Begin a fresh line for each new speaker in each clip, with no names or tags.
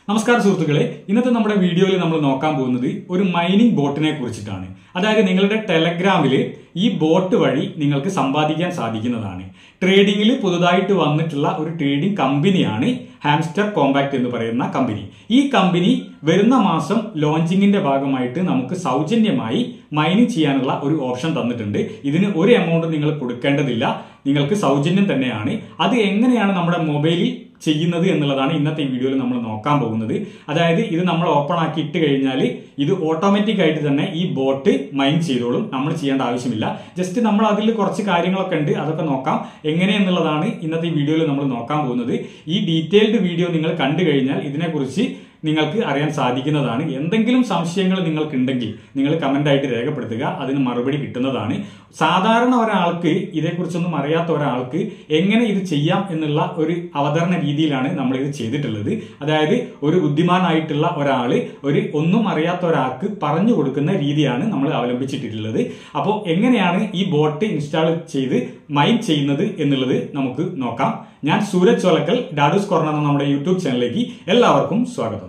നമസ്കാരം സുഹൃത്തുക്കളെ ഇന്നത്തെ നമ്മുടെ വീഡിയോയിൽ നമ്മൾ നോക്കാൻ പോകുന്നത് ഒരു മൈനിങ് ബോട്ടിനെ കുറിച്ചിട്ടാണ് അതായത് നിങ്ങളുടെ ടെലഗ്രാമിൽ ഈ ബോട്ട് വഴി നിങ്ങൾക്ക് സമ്പാദിക്കാൻ സാധിക്കുന്നതാണ് ട്രേഡിംഗിൽ പുതുതായിട്ട് വന്നിട്ടുള്ള ഒരു ട്രേഡിംഗ് കമ്പനിയാണ് ഹാംസ്റ്റർ കോമ്പാക്ട് എന്ന് പറയുന്ന കമ്പനി ഈ കമ്പനി വരുന്ന മാസം ലോഞ്ചിങ്ങിന്റെ ഭാഗമായിട്ട് നമുക്ക് സൗജന്യമായി മൈനിങ് ചെയ്യാനുള്ള ഒരു ഓപ്ഷൻ തന്നിട്ടുണ്ട് ഇതിന് ഒരു എമൗണ്ട് നിങ്ങൾ കൊടുക്കേണ്ടതില്ല നിങ്ങൾക്ക് സൗജന്യം തന്നെയാണ് അത് എങ്ങനെയാണ് നമ്മുടെ മൊബൈലിൽ ചെയ്യുന്നത് എന്നുള്ളതാണ് ഇന്നത്തെ ഈ വീഡിയോയിൽ നമ്മൾ നോക്കാൻ പോകുന്നത് അതായത് ഇത് നമ്മൾ ഓപ്പൺ ആക്കി ഇട്ട് കഴിഞ്ഞാൽ ഇത് ഓട്ടോമാറ്റിക് ആയിട്ട് തന്നെ ഈ ബോട്ട് മൈൻ ചെയ്തോളും നമ്മൾ ചെയ്യേണ്ട ആവശ്യമില്ല ജസ്റ്റ് നമ്മൾ അതിൽ കുറച്ച് കാര്യങ്ങളൊക്കെ ഉണ്ട് അതൊക്കെ നോക്കാം എങ്ങനെയെന്നുള്ളതാണ് ഇന്നത്തെ ഈ വീഡിയോയിൽ നമ്മൾ നോക്കാൻ പോകുന്നത് ഈ ഡീറ്റെയിൽഡ് വീഡിയോ നിങ്ങൾ കണ്ടു കഴിഞ്ഞാൽ ഇതിനെക്കുറിച്ച് നിങ്ങൾക്ക് അറിയാൻ സാധിക്കുന്നതാണ് എന്തെങ്കിലും സംശയങ്ങൾ നിങ്ങൾക്കുണ്ടെങ്കിൽ നിങ്ങൾ കമന്റ് ആയിട്ട് രേഖപ്പെടുത്തുക അതിന് മറുപടി കിട്ടുന്നതാണ് സാധാരണ ഒരാൾക്ക് ഇതേക്കുറിച്ചൊന്നും അറിയാത്ത ഒരാൾക്ക് എങ്ങനെ ഇത് ചെയ്യാം എന്നുള്ള ഒരു അവതരണ രീതിയിലാണ് നമ്മൾ ഇത് ചെയ്തിട്ടുള്ളത് അതായത് ഒരു ബുദ്ധിമാനായിട്ടുള്ള ഒരാൾ ഒരു ഒന്നും അറിയാത്ത ഒരാൾക്ക് പറഞ്ഞു കൊടുക്കുന്ന രീതിയാണ് നമ്മൾ അവലംബിച്ചിട്ടുള്ളത് അപ്പോൾ എങ്ങനെയാണ് ഈ ബോട്ട് ഇൻസ്റ്റാൾ ചെയ്ത് മൈൻ ചെയ്യുന്നത് എന്നുള്ളത് നമുക്ക് നോക്കാം ഞാൻ സൂരജ് ചോലക്കൽ ഡാഡൂസ് കോർണർ എന്ന നമ്മുടെ യൂട്യൂബ് ചാനലിലേക്ക് എല്ലാവർക്കും സ്വാഗതം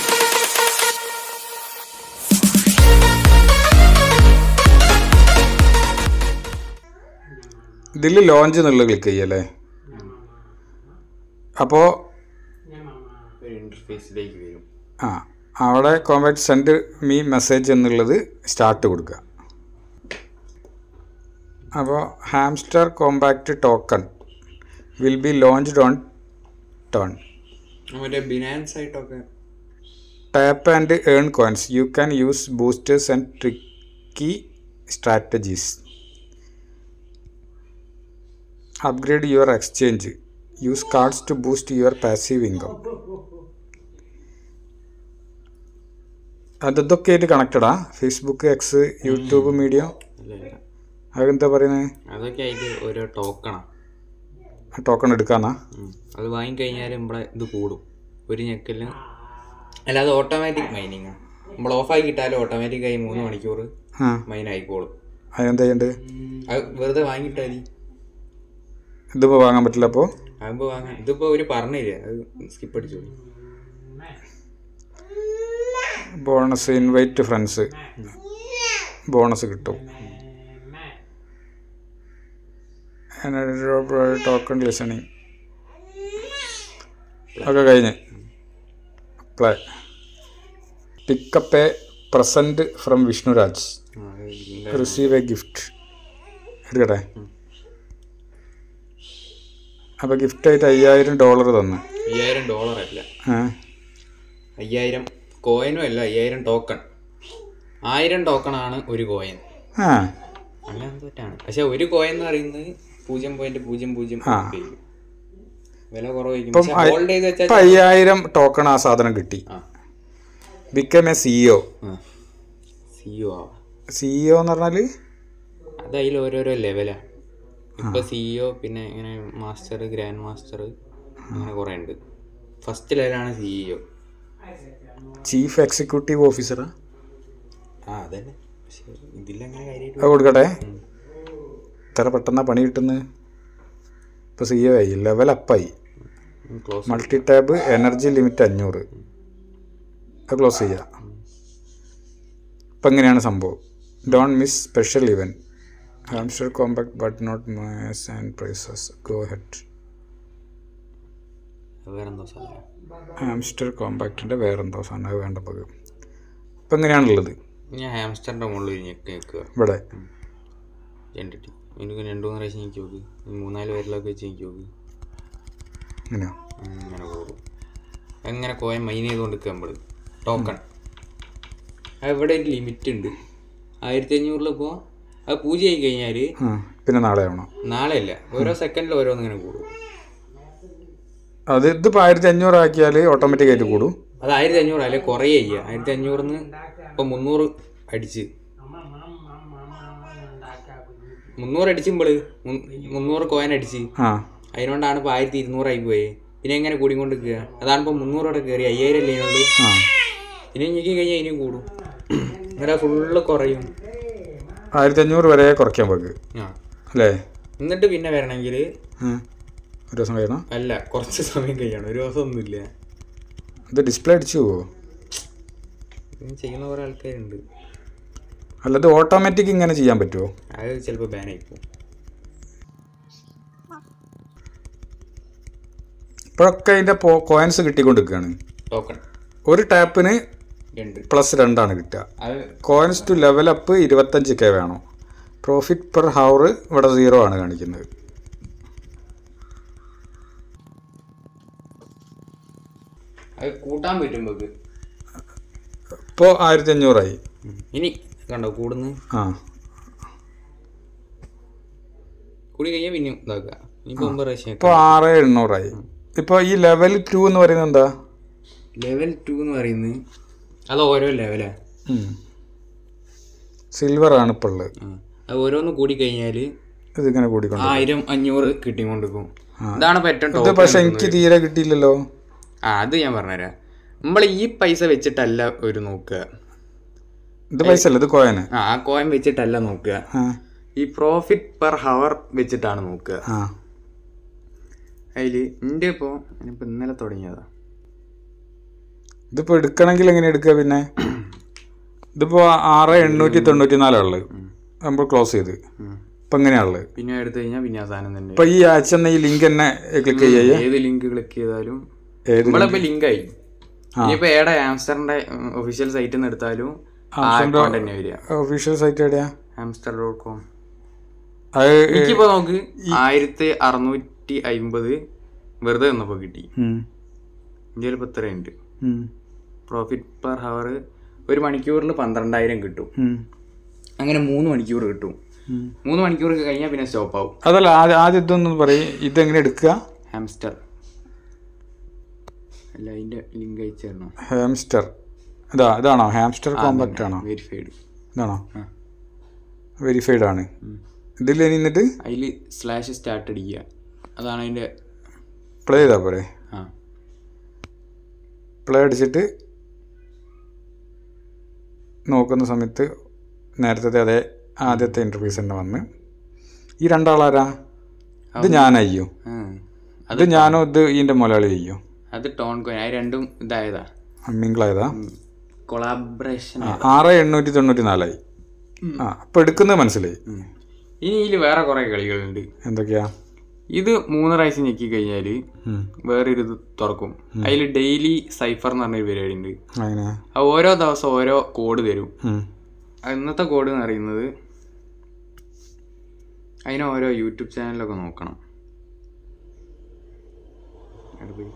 ഇതിൽ ലോഞ്ച് എന്നുള്ള ക്ലിക്ക് ചെയ്യല്ലേ അപ്പോൾ
ഒരു ഇന്റർഫേസിലേക്ക് വരും
ആ അവിടെ കോമ്പാക്ട് സെൻഡ് മീ മെസ്സേജ് എന്നുള്ളത് സ്റ്റാർട്ട് കൊടുക്കുക അപ്പോൾ Hamster Kombat token will be launched on TON
മറ്റേ ബിനാൻസ് ആയിട്ടൊക്കെ
tap and earn coins you can use boosters and tricky strategies upgrade your exchange use cards to boost your passive income അതൊക്കെ ആയിട്ട് കണക്റ്റഡാ Facebook X YouTube media
അല്ല അല്ല
അതെന്താ പറയുന്നത്
അതൊക്കെ ആയിട്ട് ഓരോ ടോക്കണാ
ടോക്കൺ എടുക്കാന്നാ
അത് വാങ്ങിക്കഴിഞ്ഞാൽ നമ്മളെ ഇത് കൂടും ഒരു ഞെക്കലിന് അല്ല അത് ഓട്ടോമാറ്റിക് മൈനിങ് നമ്മൾ ഓഫാക്കി ഇട്ടാലും ഓട്ടോമാറ്റിക് ആയി മൂന്ന് മണിക്കൂർ
ആ
മൈൻ ആയിക്കോളും
അതെന്താ ചെയ്യണ്ട്
അത് വെറുതെ വാങ്ങിയിട്ടാൽ മതി
ഇതിപ്പോൾ വാങ്ങാൻ പറ്റില്ല അപ്പോൾ
അതാകുമ്പോൾ വാങ്ങാം ഇതിപ്പോൾ ഒരു പറഞ്ഞില്ലേ അത് സ്കിപ്പ് അടിച്ചു
ബോണസ് ഇൻവൈറ്റ് ഫ്രണ്ട്സ് ബോണസ് കിട്ടും ടോക്കൺ ലിസണിങ് ഒക്കെ കഴിഞ്ഞ് play pick up a present from Vishnuraj receive a gift എടുക്കട്ടെ അപ്പോൾ ഗിഫ്റ്റായിട്ട് അയ്യായിരം ഡോളർ തന്നു
അയ്യായിരം ഡോളർ അല്ല
ഏ
അയ്യായിരം കോയിനും അല്ല അയ്യായിരം ടോക്കൺ ആയിരം ടോക്കണാണ് ഒരു കോയിൻ
ആ
അങ്ങനെ തെറ്റാണ് പക്ഷെ ഒരു കോയിൻ എന്ന് പറയുന്നത് പൂജ്യം പോയിന്റ് പൂജ്യം പൂജ്യം
ആ.
രൂപയായിരിക്കും. വില കുറവായിരിക്കും
ഇപ്പം
പക്ഷെ ഹോൾഡ് ചെയ്ത് വെച്ചാൽ
ഇപ്പം അയ്യായിരം ടോക്കൺ ആ സാധനം കിട്ടി
ആ
ബിക്കം എ സിഇഒ
സിഇഒ ആവാം
സിഇഒ എന്ന് പറഞ്ഞാൽ
അത് അതിൽ ഓരോരോ ലെവലാണ് ഇപ്പൊ സിഇഒ പിന്നെ ഇങ്ങനെ മാസ്റ്റർ ഗ്രാൻഡ് മാസ്റ്റർ അങ്ങനെ കുറെ ഉണ്ട് ഫസ്റ്റ് ലെവലാണ് സിഇഒ
ചീഫ് എക്സിക്യൂട്ടീവ് ഓഫീസറാ
ആ അതന്നെ പക്ഷെ ഇതിലങ്ങനെ കാര്യമായിട്ട്
അത് കൊടുക്കട്ടെ ഇത്ര പെട്ടെന്നാ പണി കിട്ടുന്നത് ഇപ്പോൾ സിഇഒ ആയി ലെവൽ അപ്പായി
close
multi tab energy limit അഞ്ഞൂറ് അത് ക്ലോസ് ചെയ്യുക ഇപ്പം എങ്ങനെയാണ് സംഭവം don't miss special event Hamster Kombat but not mass and prizes go head
വേറെന്തോ സാധനം
ഹാംസ്റ്റർ കോമ്പാക്റ്റിൻ്റെ വേറെന്തോ സാധനം അത് വേണ്ട നമുക്ക് ഇപ്പം എങ്ങനെയാണുള്ളത്
ഞാൻ ഹാംസ്റ്ററിന്റെ മുകളിൽ ഒരു ഞെക്ക് നിൽക്കുക
ഇവിടെ
രണ്ടിട്ട് എനിക്ക് രണ്ടു മൂന്ന് പ്രാവശ്യം എനിക്ക് നോക്ക് ഈ മൂന്നാല് പേരിലൊക്കെ വെച്ച് എനിക്ക് നോക്ക്
ഇങ്ങനെയോ
അങ്ങനെ പോകും അങ്ങനെ കോയൻ മൈൻ ചെയ്തുകൊണ്ട് നമ്മൾ ടോക്കൺ ഇവിടെ ഒരു ലിമിറ്റ് ഉണ്ട് ആയിരത്തി അഞ്ഞൂറിൽ ഇപ്പോൾ അത് പൂജ ആയി കഴിഞ്ഞാൽ
ആ പിന്നെ നാളെ ആവണം
നാളെ അല്ല ഓരോ സെക്കൻഡിൽ ഓരോന്ന് ഇങ്ങനെ കൂടും
അത് ഇതിപ്പോൾ ആയിരത്തി അഞ്ഞൂറ് ആക്കിയാൽ ഓട്ടോമാറ്റിക് ആയിട്ട് കൂടും
അത് ആയിരത്തി അഞ്ഞൂറ് അല്ലെ കുറേ ചെയ്യുക ആയിരത്തി അഞ്ഞൂറിന്ന് ഇപ്പം മുന്നൂറ് അടിച്ച് മുന്നൂറ് അടിച്ചുമ്പോൾ മുന്നൂറ് കോയൻ അടിച്ച്
ആ
അതിനോണ്ടാണ് ഇപ്പോൾ ആയിരത്തി ഇരുന്നൂറായി പോയേ പിന്നെ എങ്ങനെ കൂടിക്കൊണ്ട് നിൽക്കുക അതാണ് ഇപ്പോൾ മുന്നൂറോടെ കയറി അയ്യായിരം അല്ലേ ഉള്ളൂ
ആ
ഇനി ഞെക്കി കഴിഞ്ഞാൽ ഇനിയും കൂടും എന്നിട്ട് ഫുള്ള് കുറയും
ആയിരത്തി അഞ്ഞൂറ് വരെ കുറയ്ക്കാൻ നമുക്ക്
ആ
അല്ലേ
എന്നിട്ട് പിന്നെ വരണമെങ്കിൽ
ആ ഒരു ദിവസം കഴിയണം
അല്ല കുറച്ച് സമയം കഴിയണം ഒരു ദിവസം ഒന്നുമില്ല
ഇത് ഡിസ്പ്ലേ അടിച്ചു പോവോ
ഇത് ചെയ്യുന്ന കുറേ ആൾക്കാരുണ്ട്
അല്ല ഇത് ഓട്ടോമാറ്റിക് ഇങ്ങനെ ചെയ്യാൻ പറ്റുമോ
അത് ചിലപ്പോൾ ബാനായി പോകും
ഇപ്പോഴൊക്കെ അതിൻ്റെ കോയിൻസ് കിട്ടിക്കൊണ്ടിരിക്കുകയാണ്
ടോക്കൺ
ഒരു ടാപ്പിന്
രണ്ട്
പ്ലസ് രണ്ടാണ് കിട്ടുക
അത്
കോയിൻസ് ടു ലെവൽ അപ്പ് ഇരുപത്തഞ്ച് കെ വേണം പ്രോഫിറ്റ് പെർ ഹവർ ഇവിടെ സീറോ ആണ് കാണിക്കുന്നത്
അത് കൂട്ടാൻ പറ്റുമ്പോൾ
ഇപ്പോൾ ആയിരത്തി അഞ്ഞൂറായി
ഇനി കണ്ടോ കൂടുന്ന്
ആ
കൂടി കഴിഞ്ഞാൽ പിന്നെയും ഇതാക്കുക ഇനിയിപ്പോൾ ഒമ്പത് പ്രാവശ്യം
ഇപ്പോൾ ആറ് എണ്ണൂറായി ഇപ്പോൾ ഈ ലെവൽ ടു എന്ന് പറയുന്നത് എന്താ
ലെവൽ ടു എന്ന് പറയുന്നത് അത് ഓരോ ലെവലാ
സിൽവർ ആണ് ഇപ്പോൾ ഉള്ളത്
അത് ഓരോന്ന് കൂടി കഴിഞ്ഞാൽ
ഇതിങ്ങനെ കൂടിക്കൊണ്ട്
ആയിരം അഞ്ഞൂറ് കിട്ടിക്കൊണ്ടിരിക്കും ഇതാണ് ഇപ്പം ഏറ്റവും
ഇത്
ടോപ്പ്
പക്ഷെ എനിക്ക് തീരെ കിട്ടിയില്ലല്ലോ
ആ അത് ഞാൻ പറഞ്ഞുതരാം നമ്മൾ ഈ പൈസ വെച്ചിട്ടല്ല ഒരു നോക്കുക
ഇത് പൈസ അല്ല ഇത് കോയന്
ആ ആ കോയിൻ വെച്ചിട്ടല്ല നോക്കുക
ആ
ഈ പ്രോഫിറ്റ് പെർ ഹവർ വെച്ചിട്ടാണ് നോക്കുക
ആ
അതിൽ എൻ്റെ ഇപ്പോൾ ഞാനിപ്പോൾ ഇന്നലെ തുടങ്ങിയതാ
ഇതിപ്പോൾ എടുക്കണമെങ്കിൽ എങ്ങനെ എടുക്കുക പിന്നെ ഇതിപ്പോൾ ആറ് എണ്ണൂറ്റി തൊണ്ണൂറ്റി നാലാണുള്ളത് നമ്മൾ ക്ലോസ് ചെയ്ത് ഇപ്പം എങ്ങനെയാണുള്ളത്
പിന്നെ എടുത്തു കഴിഞ്ഞാൽ പിന്നെ ആ സാധനം തന്നെ
ഇപ്പം ഈ അയച്ചെന്ന ഈ ലിങ്ക് തന്നെ ക്ലിക്ക് ചെയ്യുക
ഏത് ലിങ്ക് ക്ലിക്ക് ചെയ്താലും
ഏത്
നമ്മളിപ്പോൾ ലിങ്കായി ഇനിയിപ്പോൾ ഏടെ ആംസ്റ്ററിന്റെ ഒഫീഷ്യൽ സൈറ്റിൽ നിന്ന് എടുത്താലും ആ അക്കൗണ്ട് തന്നെ വരിക
ഒഫീഷ്യൽ സൈറ്റ് എവിടെയാ
ആംസ്റ്റർ ഡോട്ട് കോം
അത്
എനിക്കിപ്പോ നോക്ക് ആയിരത്തി അറുന്നൂറ്റി അമ്പത് വെറുതെ നിന്നപ്പോൾ കിട്ടി
ഉം,
ഇന്ത്യയിൽ ഇപ്പോൾ ഇത്രയുണ്ട്
ഉം,
പ്രോഫിറ്റ് പെർ ഹവർ ഒരു മണിക്കൂറിൽ പന്ത്രണ്ടായിരം കിട്ടും
ഉം,
അങ്ങനെ മൂന്ന് മണിക്കൂർ കിട്ടും
ഉം.
മൂന്ന് മണിക്കൂർ കഴിഞ്ഞാൽ പിന്നെ സ്റ്റോപ്പ് ആവും
അതല്ല ആദ്യം ആദ്യം ഇതൊന്നും പറയും ഇതെങ്ങനെ എടുക്കുക
ഹാംസ്റ്റർ അല്ല അതിന്റെ ലിങ്ക് അയച്ചു തരണം
ഹാംസ്റ്റർ ഇതാ ഇതാണോ ഹാംസ്റ്റർ കോമ്പാക്റ്റ് ആണോ
വെരിഫൈഡ്
ഇതാണോ
ആ.
വെരിഫൈഡ് ആണ് ഇതിൽ എന്നിട്ട്
അതിൽ സ്ലാഷ് സ്റ്റാർട്ട് അടിക്കുക അതാണ് അതിന്റെ
പ്ലേ ചെയ്താൽ പോരെ
ആ
പ്ലേ അടിച്ചിട്ട് നോക്കുന്ന സമയത്ത് നേരത്തെ അതേ ആദ്യത്തെ ഇൻ്റർഫേസ് തന്നെ വന്ന് ഈ രണ്ടാളാരാ ഇത് ഞാനയ്യോ
ആ.
അത് ഞാനോ ഇത് ഇതിൻ്റെ മുതലാളി അയ്യോ
അത് ടോൺ കോയിൻ അത് രണ്ടും ഇതായതാ
മിങ്കിളായതാ
കൊളാബറേഷൻ
ആറ് എണ്ണൂറ്റി തൊണ്ണൂറ്റി നാലായി ആ അപ്പം എടുക്കുന്നത് മനസ്സിലായി
ഇനി ഇതിൽ വേറെ കുറെ കളികളുണ്ട്
എന്തൊക്കെയാ
ഇത് മൂന്ന് പ്രാവശ്യം ഞെക്കി കഴിഞ്ഞാൽ
ഉം.
വേറൊരു ഇത് തുറക്കും അതിൽ ഡെയിലി സൈഫർ എന്ന് പറഞ്ഞൊരു പരിപാടി ഉണ്ട്
അങ്ങനെ
അത് ഓരോ ദിവസം ഓരോ കോഡ് തരും
ഉം.
അത് ഇന്നത്തെ കോഡ് എന്ന് പറയുന്നത് അതിന് ഓരോ യൂട്യൂബ് ചാനലൊക്കെ നോക്കണം അവിടെ പോയി.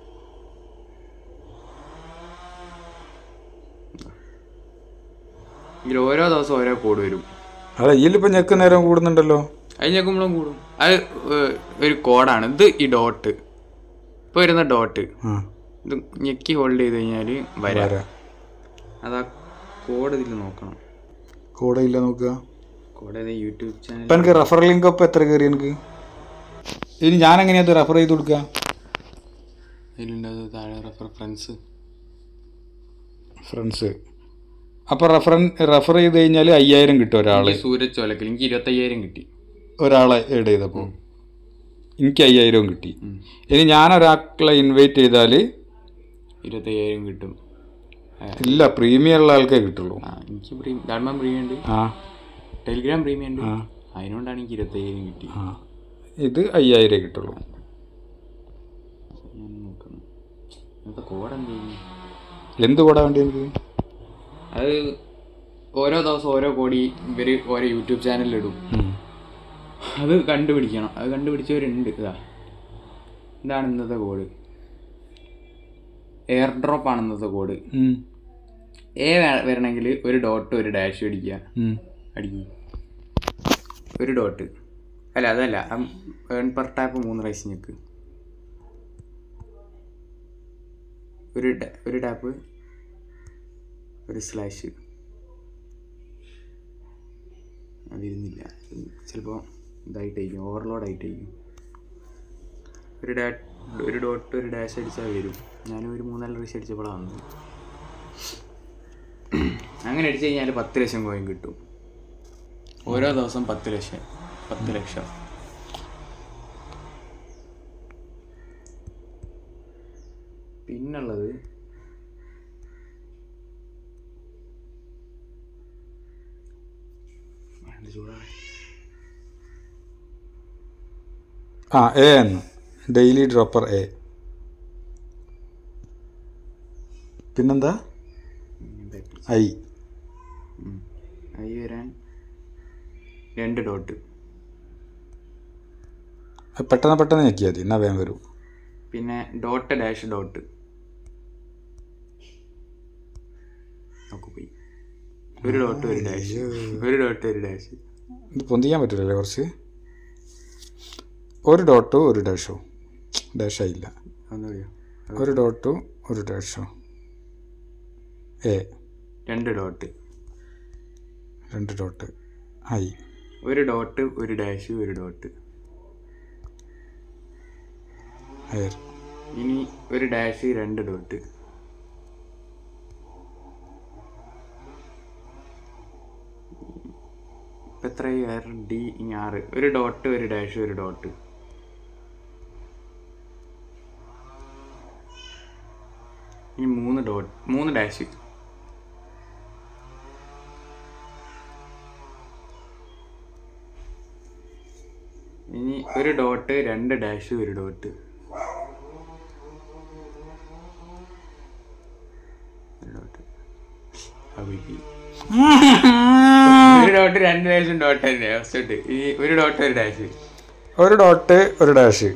ഇതിൽ ഓരോ ദിവസം ഓരോ കോഡ് വരും
അതെ ഇതിലിപ്പോൾ ഞെക്ക് നേരം കൂടുന്നുണ്ടല്ലോ
അത് ഞെക്കുമ്പോഴും കൂടും അത് ഏർ, ഒരു കോഡാണ് ഇത് ഈ ഡോട്ട് ഇപ്പോൾ വരുന്ന ഡോട്ട്
ആ
ഇത് ഞെക്കി ഹോൾഡ് ചെയ്ത് കഴിഞ്ഞാൽ വരാം
വരാം
അതാ കോഡ് ഇതിൽ നോക്കണം
കൂടെ ഇല്ല നോക്കുക
കോഡ് ഏതാ യൂട്യൂബ് ചാനൽ
ഇപ്പം എനിക്ക് റെഫർ ലിങ്ക് ഒപ്പം എത്ര കയറി എനിക്ക് ഇനി ഞാൻ എങ്ങനെയാ അത് റെഫർ ചെയ്ത് കൊടുക്കുക
അതിലുണ്ടത് താഴെ റെഫർ ഫ്രണ്ട്സ്
ഫ്രണ്ട്സ് അപ്പോൾ റെഫറൻ റെഫർ ചെയ്ത് കഴിഞ്ഞാൽ അയ്യായിരം കിട്ടും ഒരാൾ
സൂരജ് ചോലക്കൽ എനിക്ക് ഇരുപത്തയ്യായിരം കിട്ടി
ഒരാളെ ഏഡ് ചെയ്തപ്പോൾ എനിക്ക് അയ്യായിരവും കിട്ടി ഇനി ഞാൻ ഒരാളെ ഇൻവൈറ്റ് ചെയ്താൽ
ഇരുപത്തയ്യായിരം കിട്ടും
ഇല്ല പ്രീമിയം ഉള്ള ആൾക്കേ കിട്ടുള്ളൂ
ആ എനിക്ക് പ്രീമിയം ഡാഡ്മാൻ പ്രീമിയം ഉണ്ട്
ആ
ടെലിഗ്രാം പ്രീമിയം ഉണ്ട്
ആ.
അതിനോണ്ടാണ് എനിക്ക് ഇരുപത്തയ്യായിരം കിട്ടി
ആ ഇത് അയ്യായിരം കിട്ടുള്ളൂ
ഞാൻ നോക്കുന്നു ഇന്നത്തെ കോഡ് എന്ത് ചെയ്യുന്നു
എന്ത് കൂടാ വേണ്ടി എനിക്ക്
അത് ഓരോ ദിവസം ഓരോ കോടി ഇവർ ഓരോ യൂട്യൂബ് ചാനലിലിടും
ഉം.
അത് കണ്ടുപിടിക്കണം അത് കണ്ടുപിടിച്ചവരുണ്ട് ഇതാ ഇതാണ് ഇന്നത്തെ കോഡ് എയർ ഡ്രോപ്പ് ആണ് ഇന്നത്തെ കോഡ്
ഉം.
എ വരണമെങ്കിൽ ഒരു ഡോട്ട് ഒരു ഡാഷ് അടിക്കുക
ഉം.
അടിക്കും ഒരു ഡോട്ട് അല്ല അതല്ല ഏൺ പെർ ടാപ്പ് മൂന്ന് പ്രാവശ്യം ഞെക്ക് ഒരു ഡ- ഒരു ടാപ്പ് ഒരു സ്ലാഷ് അതിരുന്നില്ല ചിലപ്പോൾ ഇതായിട്ടായിരിക്കും ഓവർലോഡ് ആയിട്ടായിരിക്കും ഒരു ഡാ ഒരു ഡോട്ട് ഒരു ഡാഷ് അടിച്ചാൽ വരും ഞാനും ഒരു മൂന്നാല് പ്രാവശ്യം അടിച്ചപ്പോഴാണ് വന്നത് അങ്ങനെ അടിച്ചു കഴിഞ്ഞാൽ പത്ത് ലക്ഷം കോയിൻ കിട്ടും ഓരോ ദിവസം പത്ത് ലക്ഷം പത്ത് ലക്ഷം പിന്നുള്ളത് ചൂടാണ്
ആ എ എന്ന് ഡെയിലി ഡ്രോപ്പർ എ പിന്നെന്താ ഐ
ഐ വരാൻ രണ്ട് ഡോട്ട്
അത് പെട്ടെന്ന് പെട്ടെന്ന് ഞെക്കിയാൽ മതി എന്നാ വേഗം വരൂ
പിന്നെ ഡോട്ട് ഡാഷ് ഡോട്ട് നോക്കു പോയി ഒരു ഡോട്ട് ഒരു ഡാഷ് ഒരു ഡോട്ട് ഒരു ഡാഷ്
ഇത് പൊന്തിക്കാൻ പറ്റില്ലല്ലേ കുറച്ച് ഒരു ഡോട്ടോ ഒരു ഡാഷോ ഡാഷായില്ല
ഒന്ന് പറയോ
ഒരു ഡോട്ടോ ഒരു ഡാഷോ എ
രണ്ട് ഡോട്ട്
രണ്ട് ഡോട്ട് ഐ
ഒരു ഡോട്ട് ഒരു ഡാഷ് ഒരു ഡോട്ട്
എയർ
ഇനി ഒരു ഡാഷ് രണ്ട് ഡോട്ട് ഇപ്പം എത്രയായി ആറ് ഡി ഇനി ആറ് ഒരു ഡോട്ട് ഒരു ഡാഷ് ഒരു ഡോട്ട് ഇനി മൂന്ന് ഡോട്ട് മൂന്ന് ഡാഷ് ഇനി ഒരു ഡോട്ട് രണ്ട് ഡാഷ് ഒരു ഡോട്ട് ഒരു ഡോട്ട് അവയ്ക്ക് ഒരു ഡോട്ട് രണ്ട് ഡാഷും ഡോട്ട് തന്നെ ഫസ്റ്റ് ഈ ഒരു ഡോട്ട് ഒരു ഡാഷ്
ഒരു ഡോട്ട് ഒരു ഡാഷ്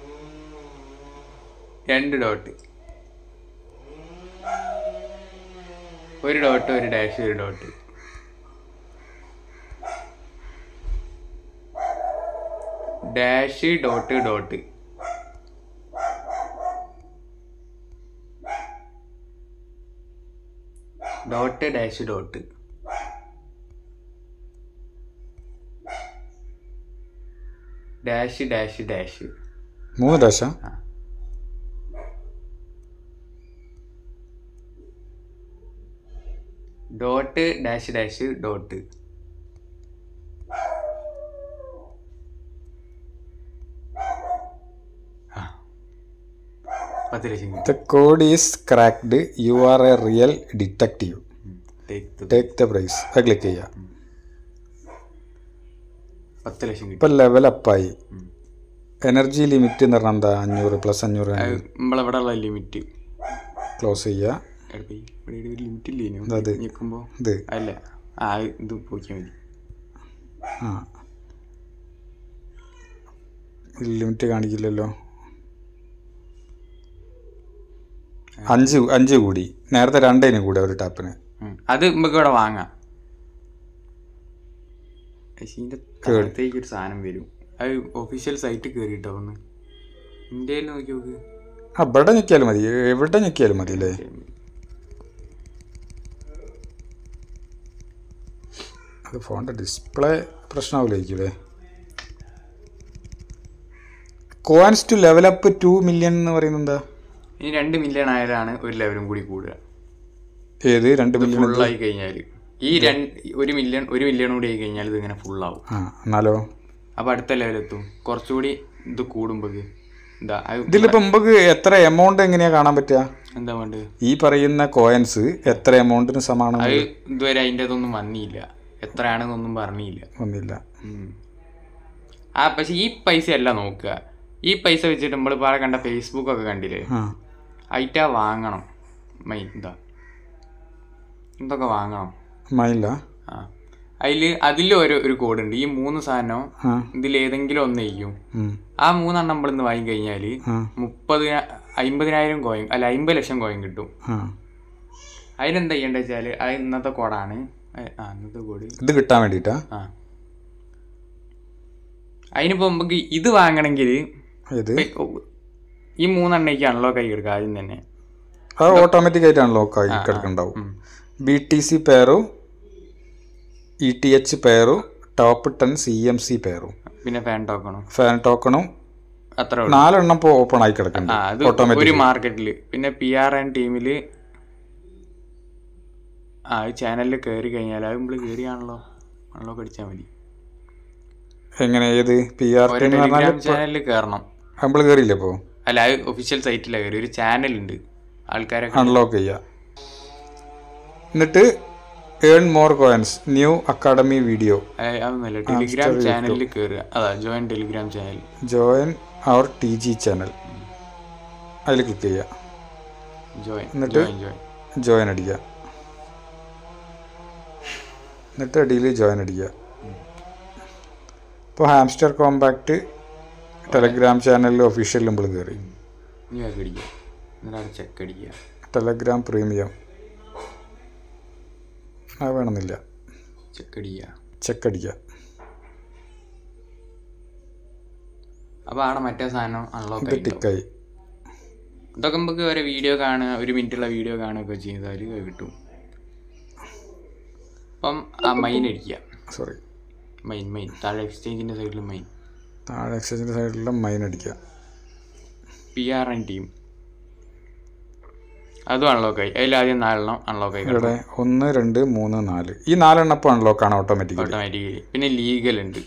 രണ്ട് ഡോട്ട് ഒരു ഡോട്ട് ഒരു ഡാഷ് ഒരു dot dash dot dot dot dash dot dash dash dash
മൂന്ന് ഡാഷാ
ഡോട്ട് ഡാഷ് ഡാഷ് ഡോട്ട് ആ. പത്ത് lakh
the code is cracked you are a real detective
കിട്ടും
ടേക്ക് ദ പ്രൈസ് അത് ക്ലിക്ക് ചെയ്യുക
പത്ത് ലക്ഷം കിട്ടും
ഇപ്പം ലെവൽ അപ്പായി എനർജി ലിമിറ്റ് എന്ന് പറഞ്ഞാൽ എന്താ അഞ്ഞൂറ് പ്ലസ് അഞ്ഞൂറ്
നമ്മളിവിടെ ഉള്ള ലിമിറ്റ്
ക്ലോസ് ചെയ്യുക
ഇവിടെ ഒരു ലിമിറ്റ് ഇല്ലേ
അത്.
നിൽക്കുമ്പോൾ
ഇത്
അല്ല ആ ഇത് പോക്കിയാൽ മതി
ആ ലിമിറ്റ് കാണിക്കില്ലല്ലോ അഞ്ച് അഞ്ച് കൂടി നേരത്തെ രണ്ടേന് കൂടി ഒരു ടാപ്പിന്
ഉം. അത് നമുക്ക് ഇവിടെ വാങ്ങാം പക്ഷേ ഇതിന്റെ താഴത്തേക്ക് ഒരു സാധനം വരും അത് ഒഫീഷ്യൽ സൈറ്റ് കയറിയിട്ടോ ഒന്ന് ഇന്ത്യയിൽ നോക്കി നോക്ക്
ആ ഇവിടെ ഞെക്കിയാലും മതി എവിടെ ഞെക്കിയാലും മതി അല്ലേ അത് ഫോണിൻ്റെ ഡിസ്പ്ലേ പ്രശ്നമാവില്ലായിരിക്കും അല്ലേ coins to level up to million എന്ന് പറയുന്നത് എന്താ
ഇനി രണ്ട് മില്യൺ ആയാലാണ് ഒരു ലെവലും കൂടി കൂടുക
ഏത് രണ്ട് മില്യൺ
ഫുള്ളായി കഴിഞ്ഞാൽ ഈ രണ്ട് ഒരു മില്യൺ ഒരു മില്യൺ കൂടി ആയി കഴിഞ്ഞാൽ ഇത് ഇങ്ങനെ ഫുള്ളാവും
ആ എന്നാലോ
അപ്പോൾ അടുത്ത ലെവലെത്തും കുറച്ചുകൂടി ഇത് കൂടുമ്പോൾ എന്താ അത്
ഇതിലിപ്പോൾ നമുക്ക് എത്ര എമൗണ്ട് എങ്ങനെയാ കാണാൻ പറ്റുക
എന്താ വേണ്ടത്
ഈ പറയുന്ന കോയിൻസ് എത്ര എമൗണ്ടിന് സമാനം
അത് ഇതുവരെ അതിൻ്റെ അതൊന്നും വന്നില്ല എത്രയാണെന്നൊന്നും പറഞ്ഞില്ല
ഒന്നില്ല
ഉം. ആ പക്ഷെ ഈ പൈസ അല്ല നോക്കുക ഈ പൈസ വെച്ചിട്ട് നമ്മൾ വേറെ കണ്ട ഫേസ്ബുക്ക് ഒക്കെ കണ്ടില്ലേ
ആ
ഐറ്റ വാങ്ങണം മൈ എന്താ എന്തൊക്കെ വാങ്ങണം
മൈല
ആ അതിൽ അതിൽ ഒരു ഒരു കോഡ് ഉണ്ട് ഈ മൂന്ന് സാധനം
ആ
ഇതിൽ ഏതെങ്കിലും ഒന്ന് ചെയ്യും
ഉം,
ആ മൂന്നെണ്ണം നമ്മൾ ഇന്ന് വാങ്ങി കഴിഞ്ഞാൽ
ആ
മുപ്പത് അമ്പതിനായിരം കോയിൻ അല്ല അമ്പത് ലക്ഷം കോയിൻ കിട്ടും
ആ
അതിനെന്താ ചെയ്യേണ്ടത് വെച്ചാൽ അത് ഇന്നത്തെ കോഡാണ് ആ ഇന്നത്തെ കോഡ്
ഇത് കിട്ടാൻ വേണ്ടിയിട്ടാ
ആ അതിനിപ്പോൾ നമുക്ക് ഇത് വാങ്ങണമെങ്കിൽ
ഇത്
ഈ മൂന്നെണ്ണയ്ക്ക് അൺലോക്ക് ആയി എടുക്കുക ആദ്യം തന്നെ
അത് ഓട്ടോമാറ്റിക് ആയിട്ട് അൺലോക്ക് ആയി കിടക്കുന്നുണ്ടാവും ബി ടി സി പെയറും ഇ ടി എച്ച് പെയറും top ten C M C പെയറും
പിന്നെ ഫാൻ ടോക്കണും
ഫാൻ ടോക്കണും
അത്ര ഉള്ളൂ
നാലെണ്ണം ഇപ്പോൾ ഓപ്പൺ ആയി
ആ
കിടക്കുന്നുണ്ട്
അത് ഒരു
ഓട്ടോമാറ്റിക്
മാർക്കറ്റിൽ പിന്നെ പി ആർ എൻ ടീമിൽ ആ ഈ ചാനലിൽ കയറി കഴിഞ്ഞാൽ അത് നമ്മൾ കയറിയാണല്ലോ അൺലോക്ക് അടിച്ചാൽ മതി
എങ്ങനെ ഏത് പി ആർ
ഒരു
ടി എന്ന് പറഞ്ഞാൽ
ടെലിഗ്രാം ചാനലിൽ കയറണം
നമ്മൾ കയറിയില്ലേ ഇപ്പോൾ
അല്ല അത് ഒഫീഷ്യൽ സൈറ്റിലാണ് കയറി ഒരു ചാനലുണ്ട് ആൾക്കാരൊക്കെ
അൺലോക്ക് ചെയ്യുക എന്നിട്ട് earn more coins new academy video
അതൊന്നുമല്ല ടെലിഗ്രാം ചാനലിൽ കയറുക അതാ join Telegram channel
join our T G channel അതിൽ ക്ലിക്ക് ചെയ്യുക
ജോയിൻ
എന്നിട്ട്?
ജോയിൻ ജോയിൻ
ജോയിൻ അടിക്കുക എന്നിട്ട് അടിയിൽ ജോയിൻ അടിക്കുക ഇപ്പോൾ ഹാംസ്റ്റർ കോമ്പാക്റ്റ് ടെലഗ്രാം ചാനലിൽ ഒഫീഷ്യൽ നമ്മൾ കയറി
ഇനി അത് അടിക്കുക എന്നിട്ട് അവിടെ ചെക്ക് അടിക്കുക
ടെലഗ്രാം പ്രീമിയം അത് വേണമെന്നില്ല
ചെക്ക് അടിക്കുക
ചെക്ക് അടിക്കുക
അപ്പോൾ അവിടെ മറ്റേ സാധനം അൺലോക്ക്
ഇത്
ആയി
ടിക്കായി
ഇതൊക്കെ നമുക്ക് ഒരു വീഡിയോ കാണുക ഒരു മിനിറ്റുള്ള വീഡിയോ കാണുകയൊക്കെ ചെയ്താൽ അത് കിട്ടും അപ്പം ആ മൈൻ അടിക്കുക
സോറി
മൈൻ മൈൻ താഴെ എക്സ്ചേഞ്ചിൻ്റെ സൈഡിൽ മൈൻ
താഴെ എക്സ്ചേഞ്ചിൻ്റെ സൈഡിലുള്ള മൈൻ അടിക്കുക
പി ആർ എൻ ടീം അതും അൺലോക്ക് ആയി അതിൽ ആദ്യം നാലെണ്ണം അൺലോക്ക് ആയി
ഇവിടെ ഒന്ന് രണ്ട് മൂന്ന് നാല് ഈ നാലെണ്ണം ഇപ്പോൾ അൺലോക്കാണ് ഓട്ടോമാറ്റിക്കലി
ഓട്ടോമാറ്റിക്കലി പിന്നെ ലീഗൽ ഉണ്ട്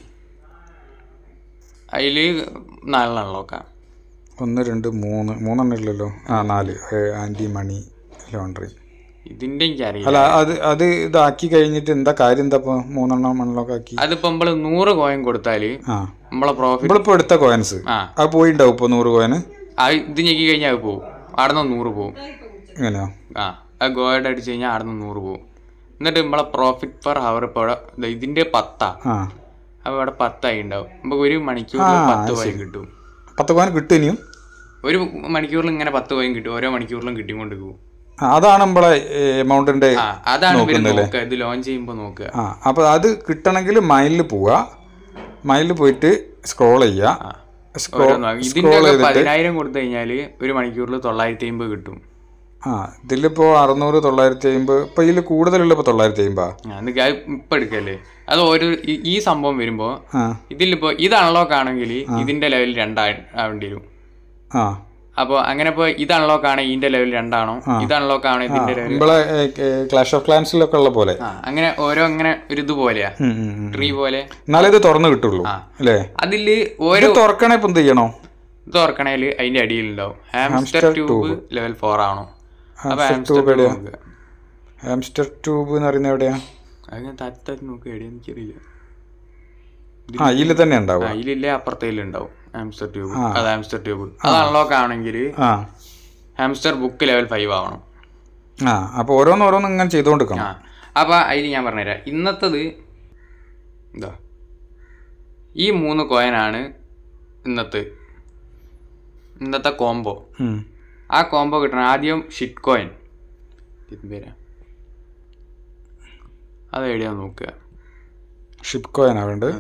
അതിൽ നാലെണ്ണം അൺലോക്കാം
ഒന്ന് രണ്ട് മൂന്ന് മൂന്നെണ്ണം ഇല്ലല്ലോ ആ നാല് ആൻറ്റി മണി ലോണ്ടറി
ഇതിൻ്റെ എനിക്ക് അറിയില്ല
അല്ല അത് അത് ഇതാക്കി കഴിഞ്ഞിട്ട് എന്താ കാര്യം എന്താ ഇപ്പോൾ മൂന്നെണ്ണം അൺലോക്ക് ആക്കി
അതിപ്പോൾ നമ്മൾ നൂറ് കോയിൻ കൊടുത്താൽ
ആ
നമ്മളെ പ്രോഫിറ്റ്
നമ്മളിപ്പോൾ എടുത്ത കോയിൻസ്
ആ
അത് പോയിണ്ടാവും ഇപ്പോൾ നൂറ് കോയിന്
ആ ഇത് ഞെക്കി കഴിഞ്ഞാൽ അത് പോവും അവിടെ നിന്ന് നൂറ് പോവും
എങ്ങനെയോ
ആ ആ ഗോൾഡ് അടിച്ച് കഴിഞ്ഞാൽ അവിടെ നിന്ന് നൂറ് പോവും എന്നിട്ട് നമ്മളെ പ്രോഫിറ്റ് പെർ ഹവർ ഇപ്പോൾ ഇവിടെ ദേ ഇതിൻ്റെ പത്താ
ആ
അപ്പോൾ ഇവിടെ പത്തായി ഉണ്ടാവും നമുക്ക് ഒരു മണിക്കൂറിൽ പത്ത് കോയിൻ കിട്ടും
പത്ത് കോയിൻ കിട്ടും ഇനിയും
ഒരു മണിക്കൂറിൽ ഇങ്ങനെ പത്ത് കോയിൻ കിട്ടും ഓരോ മണിക്കൂറിലും കിട്ടിക്കൊണ്ട് പോകും
ആ, അതാണ് നമ്മളെ എമൗണ്ടിൻ്റെ
ആ അതാണ് ഇവര് നോക്കുക ഇത് ലോഞ്ച് ചെയ്യുമ്പോൾ നോക്കുക
ആ അപ്പോൾ അത് കിട്ടണമെങ്കിൽ മൈലിൽ പോവുക മൈലിൽ പോയിട്ട് സ്ക്രോൾ ചെയ്യുക സ്ക്രോൾ
ഓരോന്ന് വാങ്ങി. ഇതിന്റെ ഒക്കെ പതിനായിരം കൊടുത്തു കഴിഞ്ഞാൽ ഒരു മണിക്കൂറിൽ തൊള്ളായിരത്തി അമ്പത് കിട്ടും
ആ ഇതിലിപ്പോൾ അറുന്നൂറ് തൊള്ളായിരത്തി അമ്പത് ഇപ്പോൾ ഇതിൽ കൂടുതലുള്ള ഇപ്പോൾ തൊള്ളായിരത്തി അമ്പതാ
ആ, എന്നിട്ട് അത് ഇപ്പം എടുക്കല്ലേ അത് ഒരു ഈ- ഈ സംഭവം വരുമ്പോൾ
ആ
ഇതിലിപ്പോൾ ഇത് അൺലോക്ക് ആണെങ്കിൽ ഇതിന്റെ ലെവൽ രണ്ടാ ആവേണ്ടി വരും
ആ
അപ്പോൾ അങ്ങനെ ഇപ്പോൾ ഇത് അൺലോക്ക് ആണ് ഇതിന്റെ ലെവൽ രണ്ടാണോ ഇത് അൺലോക്ക് ആണ് ഇതിന്റെ ലെവൽ
നമ്മളെ ക്ലാഷ് ഓഫ് ക്ലാൻസിലൊക്കെ ഉള്ള പോലെ
ആ അങ്ങനെ ഓരോ അങ്ങനെ ഒരു ഇത് പോലെയാ
ഉം, ഉം, ഉം.
ട്രീ പോലെ
എന്നാലേ ഇത് തുറന്ന് കിട്ടുള്ളൂ അല്ലേ
അതില് ഓരോ
ഇത് തുറക്കണേ ഇപ്പം എന്ത് ചെയ്യണോ
ഇത് തുറക്കണേല് അതിന്റെ അടിയിലുണ്ടാവും ഹാംസ്റ്റർ ട്യൂബ് ലെവൽ ഫോർ ആണോ അപ്പൊ
ഹാംസ്റ്റർ
ഹാംസ്റ്റർ
ട്യൂബ്
ട്യൂബ്
എവിടെയാ
നോക്കുക
ഹാംസ്റ്റർ ട്യൂബ് എന്ന് പറയുന്നത് എവിടെയാ
അങ്ങനെ തട്ടി തട്ടി നോക്കുക എവിടെയാ എനിക്കറിയില്ല
ആ ഇതിൽ തന്നെ ഉണ്ടാവുക
അതിലില്ലേ അപ്പുറത്തേലുണ്ടാവും ഹാംസ്റ്റർ ട്യൂബ് അത് ഹാംസ്റ്റർ ട്യൂബ് അത് അൺലോക്ക് ആണെങ്കിൽ
ആ
ഹാംസ്റ്റർ ബുക്ക് ലെവൽ ഫൈവ് ആവണം
ആ അപ്പോൾ ഓരോന്ന് ഓരോന്ന് ഇങ്ങനെ ചെയ്തുകൊണ്ടിരിക്കണം
ആ അപ്പോൾ അതിൽ ഞാൻ പറഞ്ഞുതരാം ഇന്നത്തത് എന്താ ഈ മൂന്ന് കോയിനാണ് ഇന്നത്തെ ഇന്നത്തെ കോംബോ
ഉം.
ആ കോംബോ കിട്ടണം ആദ്യം ഷിറ്റ് കോയിൻ പേരാ അത് എവിടെയാ നോക്കുക
ഷിപ്പ് കോയിനാ വേണ്ടത്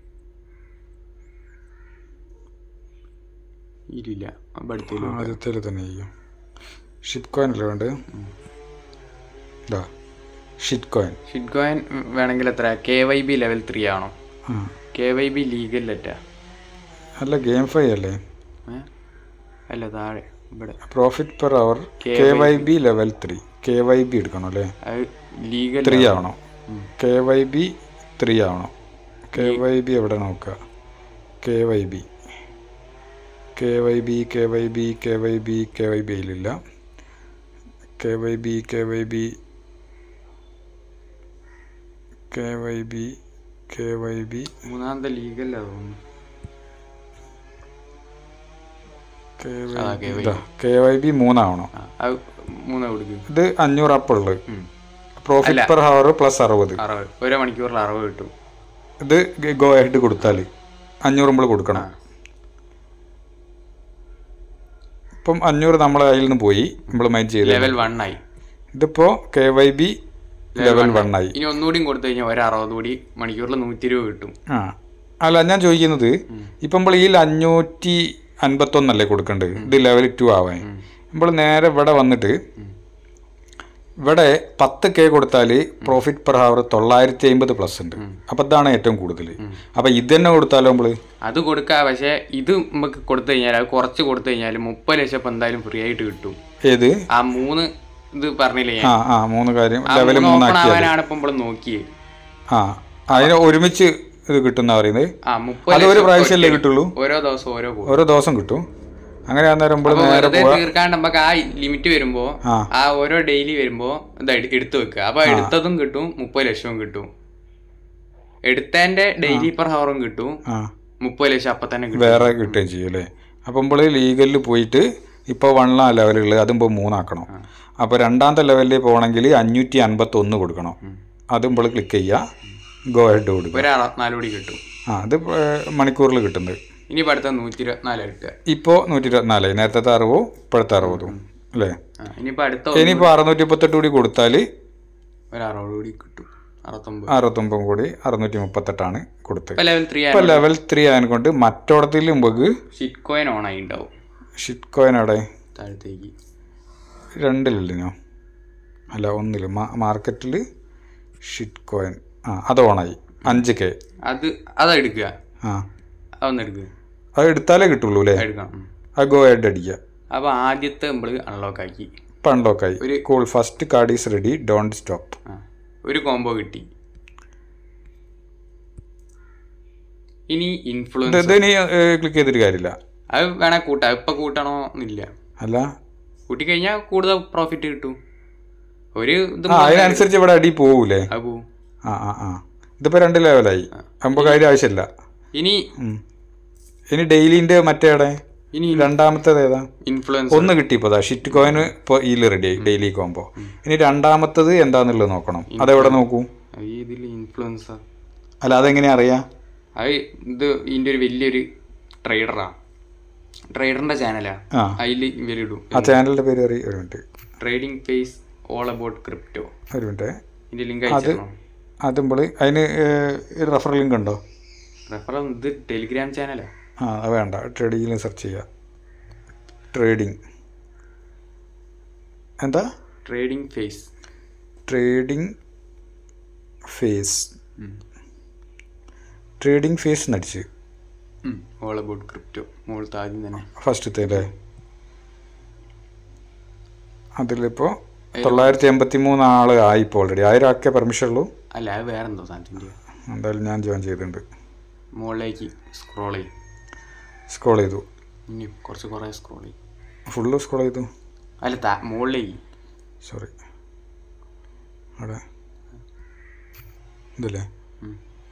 ഇല്ല അടുത്തേലും
ആദ്യത്തേൽ തന്നെ ചെയ്യും ഷിപ്പ് കോയിൻ അല്ലേ വേണ്ടത് ഇതാ ഷിറ്റ് കോയിൻ
ഷിറ്റ് കോയിൻ വേണമെങ്കിൽ എത്ര K Y B level three ആണോ
ആ
കെ വൈ ബി ലീഗൽ ലെറ്റാ
അല്ല ഗെയിം ഫൈ അല്ലേ
ഏ അല്ല താഴെ ഇവിടെ
profit per hour K Y B level three K Y B എടുക്കണം അല്ലേ
അത് ലീഗൽ
ത്രീ ആവണം കെ വൈ ബി ത്രീ ആവണം കെ വൈ ബി എവിടെ നോക്കുക K Y B K Y B K Y B K Y B K Y B അതിലില്ല K Y B K Y B K Y B K Y B
മൂന്നാമത്തെ ലീഗല്ല തോന്നുന്നു
K
ആ,
Y
KYB.
B K Y B മൂന്നാവണം
ആ അത് മൂന്ന് കൊടുക്കും
ഇത് അഞ്ഞൂറ് അപ്പുള്ളത്
ഉം.
പ്രോഫിറ്റ്
അല്ല.
പെർ ഹവർ പ്ലസ് അറുപത്
അറുപത് ഓരോ മണിക്കൂറിൽ അറുപത് കിട്ടും
ഇത് ഗോ ഹെഡ് കൊടുത്താൽ അഞ്ഞൂറ് നമ്മൾ കൊടുക്കണം
ആ.
ഇപ്പം അഞ്ഞൂറ് നമ്മളെ കയ്യിൽ നിന്ന് പോയി നമ്മൾ മൈൻഡ് ചെയ്ത്
ലെവൽ വൺ ആയി
ഇതിപ്പോൾ K Y B level one ആയി
ഇനി ഒന്നുകൂടിയും കൊടുത്തു കഴിഞ്ഞാൽ ഒരു അറുപത് കൂടി മണിക്കൂറിൽ നൂറ്റി ഇരുപത് കിട്ടും
ആ അല്ല ഞാൻ ചോദിക്കുന്നത് ഇപ്പം നമ്മൾ ഈ അഞ്ഞൂറ്റി അൻപത്തൊന്നല്ലേ കൊടുക്കേണ്ടത് ഇത് ലെവൽ ടു ആവാൻ നമ്മൾ നേരെ ഇവിടെ വന്നിട്ട് ഇവിടെ പത്ത് കെ കൊടുത്താൽ പ്രോഫിറ്റ് പെർ ഹവർ തൊള്ളായിരത്തി അമ്പത് പ്ലസ് ഉണ്ട് അപ്പം ഇതാണ് ഏറ്റവും കൂടുതൽ അപ്പം ഇത് തന്നെ കൊടുത്താലോ നമ്മൾ
അത് കൊടുക്കുക പക്ഷേ ഇത് നമുക്ക് കൊടുത്തു കഴിഞ്ഞാൽ അത് കുറച്ച് കൊടുത്തു കഴിഞ്ഞാൽ മുപ്പത് ലക്ഷം ഇപ്പം എന്തായാലും ഫ്രീ ആയിട്ട് കിട്ടും
ഏത്
ആ മൂന്ന് ഇത് പറഞ്ഞില്ലേ ഞാൻ
ആ ആ മൂന്ന് കാര്യം
ആ
ലെവൽ
മൂന്ന് ഓപ്പൺ
മൂന്നാക്കിയാൽ
ആവാനാണ് ഇപ്പം നമ്മൾ നോക്കിയത്
ആ അതിന് ഒരുമിച്ച് ഇത് കിട്ടുന്ന പറയുന്നത്
ആ മുപ്പത്
അത് ഒരു
ലക്ഷം
പ്രാവശ്യമല്ലേ
ഒറ്റ-
കിട്ടുള്ളൂ
ഓരോ ദിവസം ഓരോ കൂടും
ഓരോ ദിവസം കിട്ടും അങ്ങനെ അന്നേരം നമ്മൾ
അപ്പൊ
നേരെ
വെറുതെ
പോവാ
തീർക്കാണ്ട് നമുക്ക് ആ ലിമിറ്റ് വരുമ്പോ
ആ.
ആ ഓരോ ഡെയിലി വരുമ്പോ ഇത് എടു- എടുത്ത് വെക്കുക അപ്പൊ എടുത്തതും കിട്ടും മുപ്പത് ലക്ഷവും കിട്ടും എടുത്തതിന്റെ ഡെയിലി പെർ ഹവറും കിട്ടും
ആ
മുപ്പത് ലക്ഷം അപ്പൊ തന്നെ കിട്ടും
വേറെ കിട്ടുകയും ചെയ്യും അല്ലേ അപ്പം നമ്മൾ ലീഗലിൽ പോയിട്ട് ഇപ്പോൾ വണ്ണ ലെവലുള്ളത് അതും ഇപ്പോൾ മൂന്നാക്കണം അപ്പോൾ രണ്ടാമത്തെ ലെവലിൽ പോകണമെങ്കിൽ അഞ്ഞൂറ്റി അൻപത്തൊന്ന് കൊടുക്കണം അതും ഇപ്പോൾ ക്ലിക്ക് ചെയ്യുക ഗോ ഹെഡ് കൊടുക്കുക
ഒരു അറുപത്തിനാല് കൂടി കിട്ടും
ആ അത് മണിക്കൂറിൽ കിട്ടുന്നത്
ഇനി ഇപ്പൊ അടുത്ത നൂറ്റി ഇരുപത്തിനാല് കിട്ടുക
ഇപ്പോൾ നൂറ്റി ഇരുപത്തിനാല് നേരത്തെ അറുപതും ഇപ്പോഴത്തെ അറുപതും അല്ലേ
ആ, ഇനിയിപ്പോ അടുത്ത
ഇനിയിപ്പോൾ അറുന്നൂറ്റി മുപ്പത്തെട്ട് കൂടി കൊടുത്താൽ
ഒരു അറുപത് കൂടി കിട്ടും അറുപത്തൊമ്പത്
അറുപത്തൊമ്പതും കൂടി അറുന്നൂറ്റി മുപ്പത്തെട്ടാണ് കൊടുത്തത്
ഇപ്പൊ ലെവൽ ത്രീ
ഇപ്പോൾ ലെവൽ ത്രീ ആയതുകൊണ്ട് മറ്റോടത്തിൽ മുമ്പ്
ഷിറ്റ് കോയിൻ ഓൺ ആയി ഉണ്ടാവും
ഷിറ്റ് കോയിൻ അവിടെ
താഴത്തേക്ക്
രണ്ടിലില്ലോ അല്ല ഒന്നിൽ മാർക്കറ്റിൽ ഷിറ്റ് കോയിൻ ആ അത് ഓണായി അഞ്ച് കെ
അത് അതാ എടുക്കുക
ആ
അതൊന്ന് എടുക്കുക
അത് എടുത്താലേ കിട്ടുള്ളൂ അല്ലേ
എടുക്കണം ഉം.
അത് ഗോ ഹെഡ് അടിക്കുക
അപ്പൊ ആദ്യത്തെ നമ്മള് അൺലോക്ക് ആക്കി
ഇപ്പം അൺലോക്കായി
ഒരു-
cool first card is ready don't stop
ആ, ഒരു കോംബോ കിട്ടി ഇനി ഇൻഫ്ലുവൻസ്
ഇത് ഇനി ക്ലിക്ക് ചെയ്തിട്ട് കാര്യമില്ല
അത് വേണേ കൂട്ടാം ഇപ്പൊ കൂട്ടണോ എന്നില്ല
അല്ല
കൂട്ടി കഴിഞ്ഞാൽ കൂടുതൽ പ്രോഫിറ്റ് കിട്ടും ഒരു ഇത്
ആ അതിനനുസരിച്ച് ഇവിടെ അടി പോകൂലേ
അത് പോവും
ആ ആ ആ ഇതിപ്പോൾ രണ്ട് ലെവലായി നമുക്ക് അതിൻ്റെ ആവശ്യമില്ല
ഇനി
ഉം. ഇനി ഡെയിലിൻ്റെ മറ്റേടെ
ഇനി
രണ്ടാമത്തേത് ഏതാ
ഇൻഫ്ലുവൻസ്
ഒന്ന് കിട്ടിയപ്പോൾ അതാ ഷിറ്റ് കോയിന് ഇപ്പോൾ ഇതിൽ റെഡിയായി ഡെയിലി കോമ്പോ ഇനി രണ്ടാമത്തത് എന്താന്നുള്ളത് നോക്കണം അതെവിടെ നോക്കൂ
ഇതിൽ ഇൻഫ്ലുവൻസർ
അല്ല അതെങ്ങനെയാ അറിയാ
അത് ഇത് ഇതിന്റെ ഒരു വലിയൊരു ട്രേഡറാ ട്രേഡറിന്റെ ചാനലാ
ആ
അതിൽ ഇവരിടും
ആ ചാനലിൻ്റെ പേര് അറിയ ഒരു minute
trading pace all about crypto
ഒരു മിനിറ്റ്
ഇതിന്റെ ലിങ്ക് അയച്ചിരുന്നു
അതുമ്പോൾ അതിന് റെഫർ ലിങ്ക് ഉണ്ടോ
റെഫർ ഇത് ടെലിഗ്രാം ചാനലാ
ആ അത് വേണ്ട ട്രേഡിങ്ങിൽ സെർച്ച് ചെയ്യുക ട്രേഡിങ് എന്താ
trading face
trading face trading face നടിച്ച്
ഓൾ അബൌട്ട് ക്രിപ്റ്റോ മുകളിലത്തെ ആദ്യം തന്നെ
ഫസ്റ്റത്തെ അല്ലേ അതിലിപ്പോൾ തൊള്ളായിരത്തി എൺപത്തി മൂന്ന് ആൾ ആയിപ്പോൾ ഓൾറെഡി ആയിരം ആക്കിയ പെർമിഷൻ ഉള്ളൂ
അല്ല അത് വേറെ എന്തോ സാധനത്തിൻ്റെ
എന്തായാലും ഞാൻ ജോയിൻ ചെയ്തിട്ടുണ്ട്
മുകളിലേക്ക് സ്ക്രോൾ ചെയ്യും
സ്ക്രോൾ ചെയ്തു
ഇനി കുറച്ച് കുറേ സ്ക്രോൾ ചെയ്യും
ഫുള്ള് സ്ക്രോൾ ചെയ്തു
അല്ല താ മുകളിലേക്ക്
സോറി അവിടെ ഇതല്ലേ
ഉം.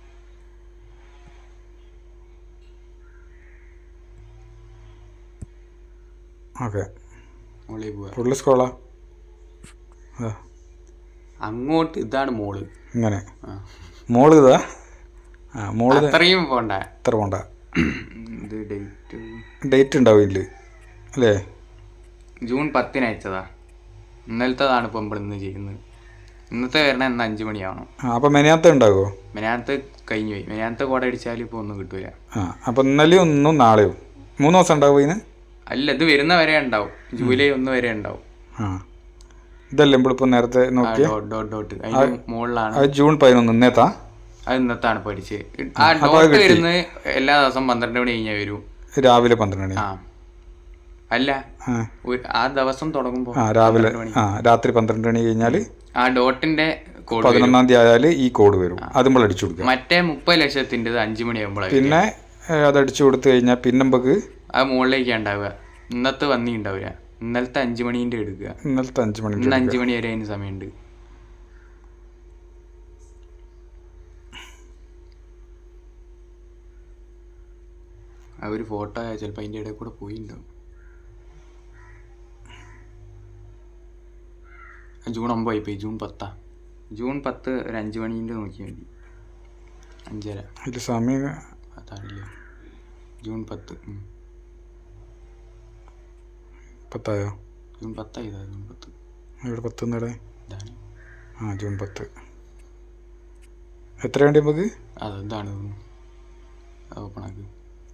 ഓക്കെ
മുകളിലേക്ക് പോവുക
ഫുള്ള് സ്ക്രോളാ ആ
അങ്ങോട്ട് ഇതാണ് മോള്
ഇങ്ങനെ
ആ.
മോള് ഇതാ ആ മോള് ഇത്
അത്രയും പോണ്ട
എത്ര പോണ്ട
ഇത് ഡേറ്റ്
ഡേറ്റ് ഉണ്ടാവും ഇതിൽ അല്ലേ
ജൂൺ പത്തിന് അയച്ചതാ ഇന്നലത്തതാണ് ഇപ്പം നമ്മൾ ഇന്ന് ചെയ്യുന്നത് ഇന്നത്തെ വരണ ഇന്ന് അഞ്ച് മണിയാവണം
ആ അപ്പം മെനയാത്ത ഉണ്ടാകുമോ
മെനാത്ത് കഴിഞ്ഞു പോയി മെനാത്ത് കോട അടിച്ചാൽ ഇപ്പോൾ ഒന്നും കിട്ടൂല
ആ അപ്പം ഇന്നലെയും ഒന്നും നാളെയും മൂന്ന് ദിവസം ഉണ്ടാവും ഇതിന്
അല്ല ഇത് വരുന്ന വരെ ഉണ്ടാവും ജൂലൈ ഒന്ന് വരെ ഉണ്ടാവും
ആ ഇതല്ലേ നമ്മളിപ്പോൾ നേരത്തെ
ആ
നോക്കിയ
ഡോട്ട് ഡോട്ട് ഡോട്ട് അതിന് മുകളിലാണ്
അത് ജൂൺ പതിനൊന്ന് ഇന്നേത്താ
അത് ഇന്നത്താണ് പഠിച്ചത് ആ ഡോട്ട് വരുന്നത് എല്ലാ ദിവസവും പന്ത്രണ്ട് മണി കഴിഞ്ഞാൽ വരും
രാവിലെ പന്ത്രണ്ട് മണി
ആ അല്ല
ആ
ഒരു- ആ ദിവസം തുടങ്ങുമ്പോൾ
ആ രാവിലെ ആ രാത്രി പന്ത്രണ്ട് മണി കഴിഞ്ഞാൽ
ആ ഡോട്ടിന്റെ കോഡ്
പതിനൊന്നാം തീയതി ആയാൽ ഈ കോഡ് വരും അത് നമ്മൾ അടിച്ചു കൊടുക്കുക
മറ്റേ മുപ്പത് ലക്ഷത്തിൻ്റെത് അഞ്ച് മണിയാകുമ്പോഴാണ്
പിന്നെ ഏ, അത് അടിച്ചു കൊടുത്തു കഴിഞ്ഞാൽ പിന്നെ നമുക്ക്
അത് മുകളിലേക്കാണ് ഉണ്ടാവുക ഇന്നത്തെ വന്നി ഉണ്ടാവില്ല ഇന്നലത്തെ അഞ്ച് മണീൻ്റെ എടുക്കുക
ഇന്നലത്തെ അഞ്ച് മണി
ഇന്ന് അഞ്ച് മണി വരെ അതിന് സമയമുണ്ട് ആ ഒരു ഫോട്ടോ ചിലപ്പോൾ അതിൻ്റെ ഇടയിൽ കൂടെ പോയിണ്ടാവും ആ, ജൂൺ ഒമ്പതായി പോയി ജൂൺ പത്താ ജൂൺ പത്ത് ഒരു അഞ്ച് മണീൻ്റെ നോക്കിയാൽ മതി അഞ്ചര
ഇതിൽ സമയം
അതാണില്ല ജൂൺ പത്ത് ഉം.
പത്തായോ
ജൂൺ പത്തായി ഇതാ ജൂൺ പത്ത്
ഇവിടെ പത്തൊന്നിടെ
ഇതാണ്
ആ ജൂൺ പത്ത് എത്ര വേണ്ടി നമുക്ക്
അത് ഇതാണ് ഓപ്പൺ ആക്കി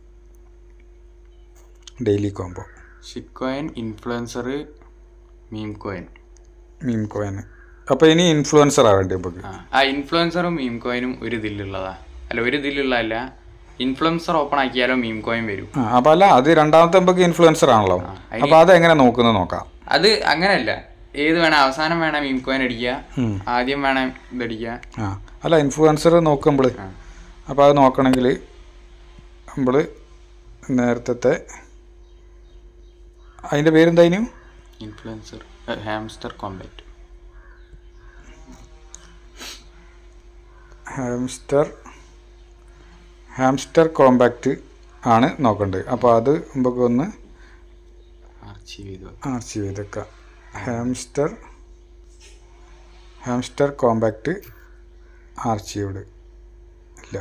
daily combo
shit coin influencer meme coin
meme കോയിന് അപ്പോൾ ഇനി ഇൻഫ്ലുവൻസർ ആവേണ്ടി നമുക്ക്
ആ ആ ഇൻഫ്ലുവൻസറും മീം കോയിനും ഒരു ഇതിലുള്ളതാ അല്ല ഒരു ഇതിലുള്ളതല്ല ഇൻഫ്ലുവൻസർ ഓപ്പൺ ആക്കിയാലോ മീം കോയിൻ വരും
ആ അപ്പോൾ അല്ല അത് രണ്ടാമത്തെ നമുക്ക് ഇൻഫ്ലുവൻസർ ആണല്ലോ
അതിന്
അപ്പോൾ അതെങ്ങനെ നോക്കുന്നത് നോക്കാം
അത് അങ്ങനെയല്ല ഏത് വേണം അവസാനം വേണം മീം കോയിൻ അടിക്കുക
ഉം.
ആദ്യം വേണം ഇതടിക്കുക
ആ അല്ല ഇൻഫ്ലുവൻസർ നോക്കുമ്പോൾ
ആ.
അപ്പോൾ അത് നോക്കണമെങ്കിൽ നമ്മൾ നേരത്തെ അതിൻ്റെ പേരെന്തായിരുന്നു
influencer Hamster Kombat
Hamster Hamster Kombat ആണ് നോക്കേണ്ടത് അപ്പോൾ അത് നമുക്ക് ഒന്ന്
ആർച്ചീവ് ചെയ്തു
ആർച്ചീവ് ചെയ്തേക്കാം ഹാംസ്റ്റർ ഹാംസ്റ്റർ കോമ്പാക്റ്റ് ആർച്ചീവ്ഡ് ഇല്ല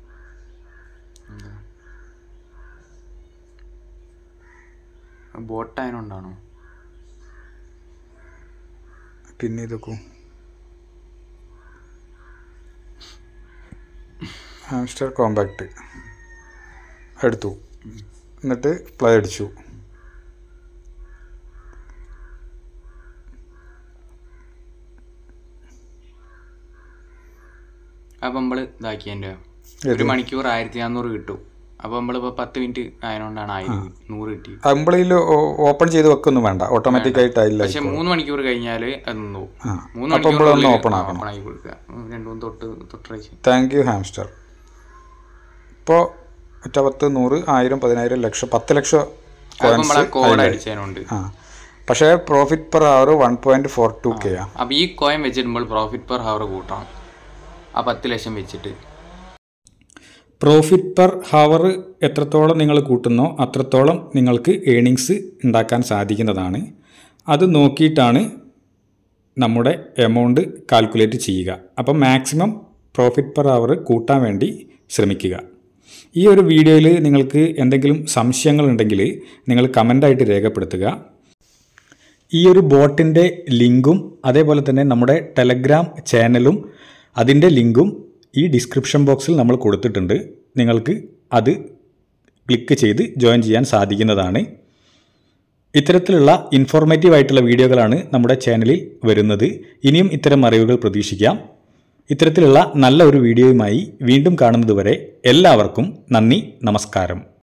ബോട്ട് അതിനുണ്ടാണോ
പിന്നെ ഇതൊക്കെ ഹാംസ്റ്റർ കോമ്പാക്റ്റ് എടുത്തു എന്നിട്ട് പ്ലേ അടിച്ചു
അപ്പം നമ്മൾ ഇതാക്കിയതിൻ്റെ ഒരു മണിക്കൂർ ആയിരത്തി നാന്നൂറ് കിട്ടും അപ്പം നമ്മളിപ്പോൾ പത്ത് മിനിറ്റ് ആയതുകൊണ്ടാണ് ആയിരം നൂറ് കിട്ടി
അമ്പിളിയിൽ ഓപ്പൺ ചെയ്ത് വെക്കൊന്നും വേണ്ട ഓട്ടോമാറ്റിക് ആയിട്ട് അതില്ല
പക്ഷെ മൂന്ന് മണിക്കൂർ കഴിഞ്ഞാൽ അത് നിന്ന് പോകും
ആ.
മൂന്ന്
അപ്പം
മണിക്കൂർ
നമ്മളൊന്ന് open ആക്കണം.
ഓപ്പൺ ആക്കി കൊടുക്കുക ഉം, രണ്ട് മൂന്ന് തൊട്ട് തൊട്ട്
താങ്ക് യു ഹാംസ്റ്റർ ഇപ്പോൾ ഒറ്റപത്ത് നൂറ് ആയിരം പതിനായിരം ലക്ഷം പത്ത് ലക്ഷം
അപ്പം നമ്മളെ
coins
കോഡ്
അതിലായി.
അടിച്ചതിനുണ്ട്
ആ പക്ഷേ profit per hour one point four two K ആ
അപ്പം ഈ കോയിൻ വെച്ചിട്ട് പ്രോഫിറ്റ് പെർ ഹവർ കൂട്ടണം ആ പത്ത് ലക്ഷം വെച്ചിട്ട്
പ്രോഫിറ്റ് പെർ ഹവർ എത്രത്തോളം നിങ്ങൾ കൂട്ടുന്നോ അത്രത്തോളം നിങ്ങൾക്ക് ഏണിങ്സ് ഉണ്ടാക്കാൻ സാധിക്കുന്നതാണ് അത് നോക്കിയിട്ടാണ് നമ്മുടെ എമൗണ്ട് കാൽക്കുലേറ്റ് ചെയ്യുക അപ്പം മാക്സിമം പ്രോഫിറ്റ് പെർ ഹവർ കൂട്ടാൻ വേണ്ടി ശ്രമിക്കുക ഈ ഒരു വീഡിയോയിൽ നിങ്ങൾക്ക് എന്തെങ്കിലും സംശയങ്ങളുണ്ടെങ്കിൽ നിങ്ങൾ കമൻ്റായിട്ട് രേഖപ്പെടുത്തുക ഈ ഒരു ബോട്ടിൻ്റെ ലിങ്കും അതേപോലെ തന്നെ നമ്മുടെ ടെലഗ്രാം ചാനലും അതിൻ്റെ ലിങ്കും ഈ ഡിസ്ക്രിപ്ഷൻ ബോക്സിൽ നമ്മൾ കൊടുത്തിട്ടുണ്ട് നിങ്ങൾക്ക് അത് ക്ലിക്ക് ചെയ്ത് ജോയിൻ ചെയ്യാൻ സാധിക്കുന്നതാണ് ഇത്തരത്തിലുള്ള ഇൻഫോർമേറ്റീവ് ആയിട്ടുള്ള വീഡിയോകളാണ് നമ്മുടെ ചാനലിൽ വരുന്നത് ഇനിയും ഇത്തരം അറിവുകൾ പ്രതീക്ഷിക്കാം ഇത്തരത്തിലുള്ള നല്ല ഒരു വീഡിയോയുമായി വീണ്ടും കാണുന്നതുവരെ എല്ലാവർക്കും നന്ദി നമസ്കാരം